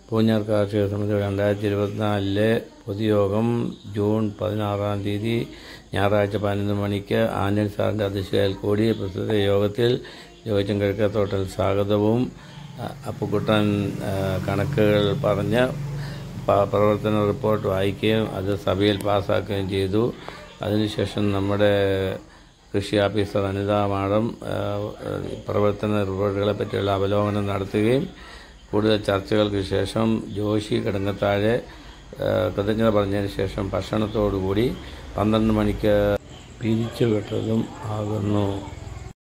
പൂഞ്ഞാർ കാർഷിക സമിതി രണ്ടായിരത്തി ഇരുപത്തിനാലിലെ പൊതുയോഗം ജൂൺ പതിനാറാം തീയതി ഞായറാഴ്ച പതിനൊന്ന് മണിക്ക് ആന്റണി സാറിൻ്റെ അധ്യക്ഷതയിൽ കൂടി പ്രസ്തുത യോഗത്തിൽ ജോയിച്ചൻ കിഴക്കത്തോട്ടൽ സ്വാഗതവും അ- അപ്പുക്കുട്ടൻ ആ, കണക്കുകൾ പറഞ്ഞ് പ- പ്രവർത്തന റിപ്പോർട്ട് വായിക്കുകയും അത് സഭയിൽ പാസ്സാക്കുകയും ചെയ്തു അതിനുശേഷം നമ്മുടെ കൃഷി ഓഫീസർ അനിത മാഡം ആ, പ്രവർത്തന റിപ്പോർട്ടുകളെ പറ്റിയുള്ള അവലോകനം നടത്തുകയും കൂടുതൽ ചർച്ചകൾക്ക് ശേഷം ജോഷി കിടങ്ങത്താഴെ ആ, കൃതജ്ഞത പറഞ്ഞതിന് ശേഷം ഭക്ഷണത്തോടുകൂടി പന്ത്രണ്ട് മണിക്ക് പിരിച്ചുവിട്ടതും ആകുന്നു